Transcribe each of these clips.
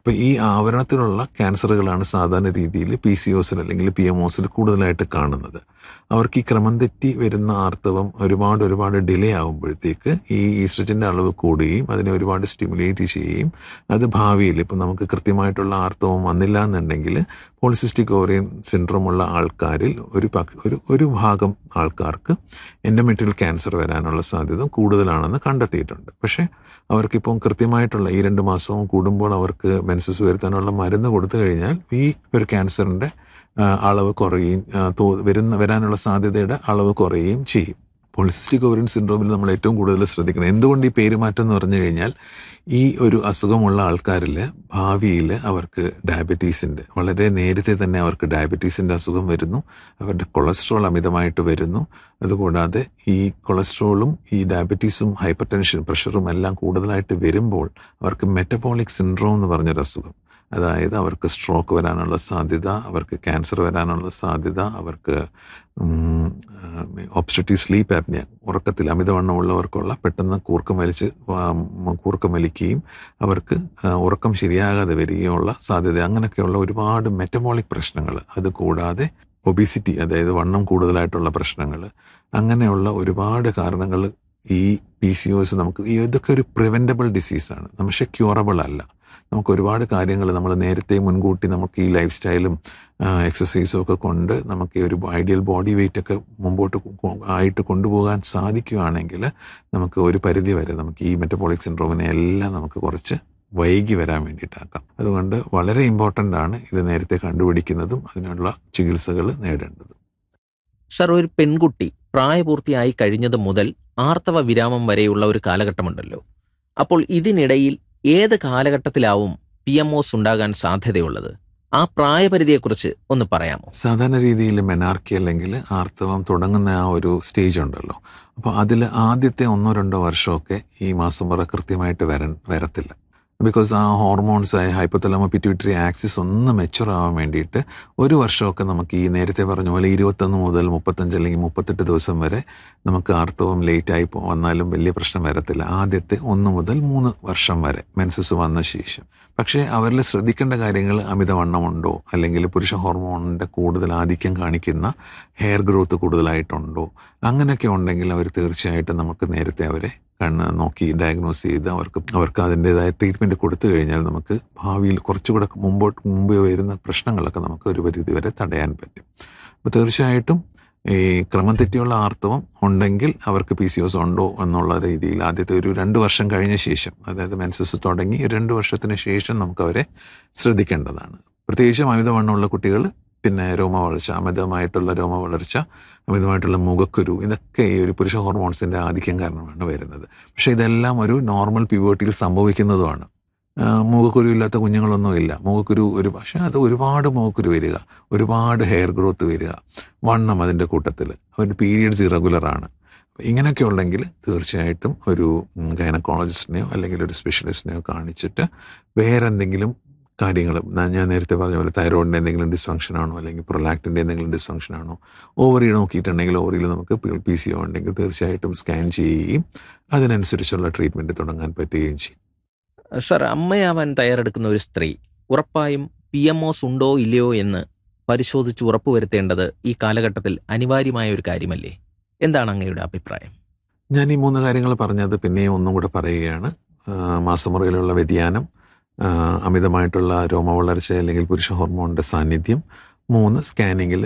അപ്പോൾ ഈ ആവരണത്തിലുള്ള ക്യാൻസറുകളാണ് സാധാരണ രീതിയിൽ പി സി ഒസിൽ അല്ലെങ്കിൽ പി എം ഒസിൽ കൂടുതലായിട്ട് കാണുന്നത് അവർക്ക് ഈ ക്രമം തെറ്റി വരുന്ന ആർത്തവം ഒരുപാട് ഒരുപാട് ഡിലേ ആകുമ്പോഴത്തേക്ക് ഈ ഈസ്ട്രജൻ്റെ അളവ് കൂടുകയും അതിനെ ഒരുപാട് സ്റ്റിമുലേറ്റ് ചെയ്യുകയും അത് ഭാവിയിൽ ഇപ്പം നമുക്ക് കൃത്യമായിട്ടുള്ള ആർത്തവം വന്നില്ല എന്നുണ്ടെങ്കിൽ പോളിസിസ്റ്റിക് ഓറിയൻ സിൻഡ്രോം ഉള്ള ആൾക്കാരിൽ ഒരു പക്- ഒരു ഒരു ഭാഗം ആൾക്കാർക്ക് എൻഡോമെട്രിയൽ ക്യാൻസർ വരാനുള്ള സാധ്യത കൂടുതലാണെന്ന് കണ്ടെത്തിയിട്ടുണ്ട് പക്ഷേ അവർക്കിപ്പം കൃത്യമായിട്ടുള്ള ഈ രണ്ട് മാസവും കൂടുമ്പോൾ അവർക്ക് മെൻസസ് വരുത്താനുള്ള മരുന്ന് കൊടുത്തു കഴിഞ്ഞാൽ ഈ ഒരു ക്യാൻസറിൻ്റെ അളവ് കുറയുകയും ആ, തോ- വരുന്ന വരാനുള്ള സാധ്യതയുടെ അളവ് കുറയുകയും ചെയ്യും പോളിസിസ്റ്റിക് ഓവറിൻ സിൻഡ്രോമിൽ നമ്മൾ ഏറ്റവും കൂടുതൽ ശ്രദ്ധിക്കണം എന്തുകൊണ്ട് ഈ പേരുമാറ്റം എന്ന് പറഞ്ഞു കഴിഞ്ഞാൽ ഈ ഒരു അസുഖമുള്ള ആൾക്കാരിൽ ഭാവിയിൽ അവർക്ക് ഡയബറ്റീസിൻ്റെ വളരെ നേരത്തെ തന്നെ അവർക്ക് ഡയബറ്റീസിൻ്റെ അസുഖം വരുന്നു അവരുടെ കൊളസ്ട്രോൾ അമിതമായിട്ട് വരുന്നു അതുകൂടാതെ ഈ കൊളസ്ട്രോളും ഈ ഡയബറ്റീസും ഹൈപ്പർ ടെൻഷൻ പ്രഷറും എല്ലാം കൂടുതലായിട്ട് വരുമ്പോൾ അവർക്ക് മെറ്റബോളിക് സിൻഡ്രോം എന്ന് പറഞ്ഞൊരു അസുഖം അതായത് അവർക്ക് സ്ട്രോക്ക് വരാനുള്ള സാധ്യത അവർക്ക് ക്യാൻസർ വരാനുള്ള സാധ്യത അവർക്ക് ഒബ്സ്ട്രക്റ്റീവ് സ്ലീപ്പ് ആപ്നിയ ഉറക്കത്തിൽ അമിതവണ്ണമുള്ളവർക്കുള്ള പെട്ടെന്ന് കൂർക്കം വലിച്ച് വാ- കൂർക്കം വലിക്കുകയും അവർക്ക് ആ, ഉറക്കം ശരിയാകാതെ വരികയുള്ള സാധ്യത അങ്ങനെയൊക്കെയുള്ള ഒരുപാട് മെറ്റബോളിക് പ്രശ്നങ്ങൾ അത് കൂടാതെ ഒബിസിറ്റി അതായത് വണ്ണം കൂടുതലായിട്ടുള്ള പ്രശ്നങ്ങൾ അങ്ങനെയുള്ള ഒരുപാട് കാരണങ്ങൾ ഈ പി സി ഒസ് നമുക്ക് ഈ ഇതൊക്കെ ഒരു പ്രിവെൻറ്റബിൾ ഡിസീസാണ് പക്ഷേ ക്യൂറബിൾ അല്ല നമുക്ക് ഒരുപാട് കാര്യങ്ങൾ നമ്മൾ നേരത്തെ മുൻകൂട്ടി നമുക്ക് ഈ ലൈഫ് സ്റ്റൈലും എക്സസൈസും ഒക്കെ കൊണ്ട് നമുക്ക് ഈ ഒരു ഐഡിയൽ ബോഡി വെയിറ്റ് ഒക്കെ മുമ്പോട്ട് കൊ- ആയിട്ട് കൊണ്ടുപോകാൻ സാധിക്കുകയാണെങ്കിൽ നമുക്ക് ഒരു പരിധി വരെ നമുക്ക് ഈ മെറ്റബോളിക് സിൻഡ്രോമിനെ എല്ലാം നമുക്ക് കുറച്ച് വൈകി വരാൻ വേണ്ടിയിട്ടാക്കാം അതുകൊണ്ട് വളരെ ഇമ്പോർട്ടൻ്റ് ആണ് ഇത് നേരത്തെ കണ്ടുപിടിക്കുന്നതും അതിനുള്ള ചികിത്സകൾ നേടേണ്ടതും സർ ഒരു പെൺകുട്ടി പ്രായപൂർത്തിയായി കഴിഞ്ഞത് മുതൽ ആർത്തവ വിരാമം വരെയുള്ള ഒരു കാലഘട്ടമുണ്ടല്ലോ അപ്പോൾ ഇതിനിടയിൽ ഏത് കാലഘട്ടത്തിലാവും പി എം ഒസ് ഉണ്ടാകാൻ സാധ്യതയുള്ളത് ആ പ്രായപരിധിയെക്കുറിച്ച് ഒന്ന് പറയാമോ സാധാരണ രീതിയിൽ മെനാർക്കി അല്ലെങ്കിൽ ആർത്തവം തുടങ്ങുന്ന ആ ഒരു സ്റ്റേജ് ഉണ്ടല്ലോ അപ്പോൾ അതിൽ ആദ്യത്തെ ഒന്നോ രണ്ടോ വർഷമൊക്കെ ഈ മാസം മുറ കൃത്യമായിട്ട് വരൻ വരത്തില്ല ബിക്കോസ് ആ ഹോർമോൺസ് ആയ ഹൈപ്പത്തലമോ പിറ്റ്യൂട്ടറി ആക്സിസ് ഒന്ന് മെച്ചുർ ആവാൻ വേണ്ടിയിട്ട് ഒരു വർഷമൊക്കെ നമുക്ക് ഈ നേരത്തെ പറഞ്ഞ പോലെ ഇരുപത്തൊന്ന് മുതൽ മുപ്പത്തഞ്ച് അല്ലെങ്കിൽ മുപ്പത്തെട്ട് ദിവസം വരെ നമുക്ക് ആർത്തവം ലേറ്റായി പോ- വന്നാലും വലിയ പ്രശ്നം വരത്തില്ല ആദ്യത്തെ ഒന്ന് മുതൽ മൂന്ന് വർഷം വരെ മെൻസസ് വന്ന ശേഷം പക്ഷേ അവരിൽ ശ്രദ്ധിക്കേണ്ട കാര്യങ്ങൾ അമിതവണ്ണമുണ്ടോ അല്ലെങ്കിൽ പുരുഷ ഹോർമോണിൻ്റെ കൂടുതൽ ആധിക്യം കാണിക്കുന്ന ഹെയർ ഗ്രോത്ത് കൂടുതലായിട്ടുണ്ടോ അങ്ങനെയൊക്കെ ഉണ്ടെങ്കിൽ അവർ തീർച്ചയായിട്ടും നമുക്ക് നേരത്തെ അവരെ കണ്ണ് നോക്കി ഡയഗ്നോസ് ചെയ്ത് അവർക്ക് അവർക്ക് അതിൻ്റെതായ ട്രീറ്റ്മെൻറ്റ് കൊടുത്തു കഴിഞ്ഞാൽ നമുക്ക് ഭാവിയിൽ കുറച്ചുകൂടെ മുമ്പോട്ട് മുമ്പ് വരുന്ന പ്രശ്നങ്ങളൊക്കെ നമുക്ക് ഒരു പരിധി വരെ തടയാൻ പറ്റും അപ്പോൾ തീർച്ചയായിട്ടും ഈ ക്രമം തെറ്റിയുള്ള ആർത്തവം ഉണ്ടെങ്കിൽ അവർക്ക് പി സി ഒസ് ഉണ്ടോ എന്നുള്ള രീതിയിൽ ആദ്യത്തെ ഒരു രണ്ട് വർഷം കഴിഞ്ഞ ശേഷം അതായത് മെൻസസ് തുടങ്ങി ഒരു രണ്ട് വർഷത്തിന് ശേഷം നമുക്ക് അവരെ ശ്രദ്ധിക്കേണ്ടതാണ് പ്രത്യേകിച്ചും അമിതവണ്ണമുള്ള കുട്ടികൾ പിന്നെ രോമവളർച്ച അമിതമായിട്ടുള്ള രോമവളർച്ച അമിതമായിട്ടുള്ള മുഖക്കുരു ഇതൊക്കെ ഈ ഒരു പുരുഷ ഹോർമോൺസിൻ്റെ ആധിക്യം കാരണമാണ് വരുന്നത് പക്ഷേ ഇതെല്ലാം ഒരു നോർമൽ പ്യൂബേർട്ടിയിൽ സംഭവിക്കുന്നതുമാണ് ആ, മുഖക്കുരു ഇല്ലാത്ത കുഞ്ഞുങ്ങളൊന്നും ഇല്ല മുഖക്കുരു ഒരു പക്ഷേ അത് ഒരുപാട് മുഖക്കുരു വരിക ഒരുപാട് ഹെയർ ഗ്രോത്ത് വരിക വണ്ണം അതിൻ്റെ കൂട്ടത്തിൽ അവരുടെ പീരിയഡ്സ് ഇറഗുലറാണ് ഇങ്ങനെയൊക്കെ ഉണ്ടെങ്കിൽ തീർച്ചയായിട്ടും ഒരു ഗൈനക്കോളജിസ്റ്റിനെയോ അല്ലെങ്കിൽ ഒരു സ്പെഷ്യലിസ്റ്റിനെയോ കാണിച്ചിട്ട് വേറെ എന്തെങ്കിലും കാര്യങ്ങൾ ഞാൻ നേരത്തെ പറഞ്ഞ പോലെ തൈറോയിഡിൻ്റെ എന്തെങ്കിലും ഡിസ്ഫങ്ഷൻ ആണോ അല്ലെങ്കിൽ പ്രൊലാക്റ്റിൻ്റെ എന്തെങ്കിലും ഡിസ്ഫങ്ഷൻ ആണോ ഓവറി നോക്കിയിട്ടുണ്ടെങ്കിൽ ഓവറിയിൽ നമുക്ക് പി സി ഒ ഉണ്ടെങ്കിൽ തീർച്ചയായിട്ടും സ്കാൻ ചെയ്യുകയും അതിനനുസരിച്ചുള്ള ട്രീറ്റ്മെൻറ്റ് തുടങ്ങാൻ പറ്റുകയും ചെയ്യും സർ അമ്മയാവാൻ തയ്യാറെടുക്കുന്ന ഒരു സ്ത്രീ ഉറപ്പായും പി എം ഒസ് ഉണ്ടോ ഇല്ലയോ എന്ന് പരിശോധിച്ച് ഉറപ്പുവരുത്തേണ്ടത് ഈ കാലഘട്ടത്തിൽ അനിവാര്യമായ ഒരു കാര്യമല്ലേ എന്താണ് അങ്ങയുടെ അഭിപ്രായം ഞാൻ ഈ മൂന്ന് കാര്യങ്ങൾ പറഞ്ഞത് പിന്നെയും ഒന്നും കൂടെ പറയുകയാണ് ആ, മാസമുറയിലുള്ള വ്യതിയാനം ആ, അമിതമായിട്ടുള്ള രോമവളർച്ച അല്ലെങ്കിൽ പുരുഷ ഹോർമോണിൻ്റെ സാന്നിധ്യം മൂന്ന് സ്കാനിങ്ങിൽ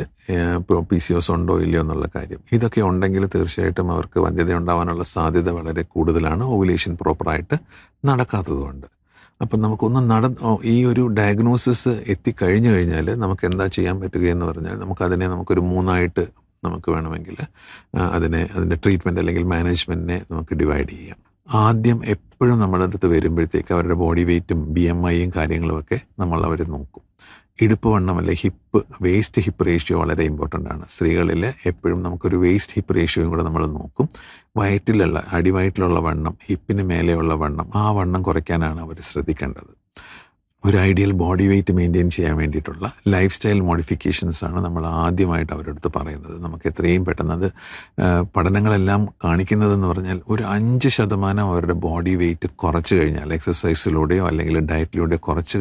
പി സി ഒസ് ഉണ്ടോ ഇല്ലയോ എന്നുള്ള കാര്യം ഇതൊക്കെ ഉണ്ടെങ്കിൽ തീർച്ചയായിട്ടും അവർക്ക് വന്ധ്യത ഉണ്ടാവാനുള്ള സാധ്യത വളരെ കൂടുതലാണ് ഓവുലേഷൻ പ്രോപ്പറായിട്ട് നടക്കാത്തതുകൊണ്ട് അപ്പം നമുക്കൊന്ന് നട ഓ, ഈ ഒരു ഡയഗ്നോസിസ് എത്തിക്കഴിഞ്ഞു കഴിഞ്ഞാൽ നമുക്ക് എന്താ ചെയ്യാൻ പറ്റുകയെന്ന് പറഞ്ഞാൽ നമുക്കതിനെ നമുക്കൊരു മൂന്നായിട്ട് നമുക്ക് വേണമെങ്കിൽ ആ, അതിനെ അതിൻ്റെ ട്രീറ്റ്മെൻറ്റ് അല്ലെങ്കിൽ മാനേജ്മെൻറ്റിനെ നമുക്ക് ഡിവൈഡ് ചെയ്യാം ആദ്യം എപ്പോഴും നമ്മുടെ അടുത്ത് വരുമ്പോഴത്തേക്ക് അവരുടെ ബോഡി വെയ്റ്റും ബി എം ഐയും കാര്യങ്ങളുമൊക്കെ നമ്മൾ അവർ നോക്കും ഇടുപ്പ് വണ്ണം അല്ലെ ഹിപ്പ് വേസ്റ്റ് ഹിപ്പ് റേഷ്യോ വളരെ ഇമ്പോർട്ടൻ്റ് ആണ് സ്ത്രീകളിൽ എപ്പോഴും നമുക്കൊരു വേസ്റ്റ് ഹിപ്പ് റേഷ്യോയും കൂടെ നമ്മൾ നോക്കും വയറ്റിലുള്ള അടിവയറ്റിലുള്ള വണ്ണം ഹിപ്പിന് മേലെയുള്ള വണ്ണം ആ വണ്ണം കുറയ്ക്കാനാണ് അവർ ശ്രദ്ധിക്കേണ്ടത് ഒരു ഐഡിയൽ ബോഡി വെയിറ്റ് മെയിൻറ്റെയിൻ ചെയ്യാൻ വേണ്ടിയിട്ടുള്ള ലൈഫ് സ്റ്റൈൽ മോഡിഫിക്കേഷൻസ് ആണ് നമ്മൾ ആദ്യമായിട്ട് അവരുടെ അടുത്ത് പറയുന്നത് നമുക്ക് എത്രയും പെട്ടെന്ന് അത് ആ, പഠനങ്ങളെല്ലാം കാണിക്കുന്നതെന്ന് പറഞ്ഞാൽ ഒരു അഞ്ച് ശതമാനം അവരുടെ ബോഡി വെയിറ്റ് കുറച്ച് കഴിഞ്ഞാൽ എക്സസൈസിലൂടെയോ അല്ലെങ്കിൽ ഡയറ്റിലൂടെയോ കുറച്ച്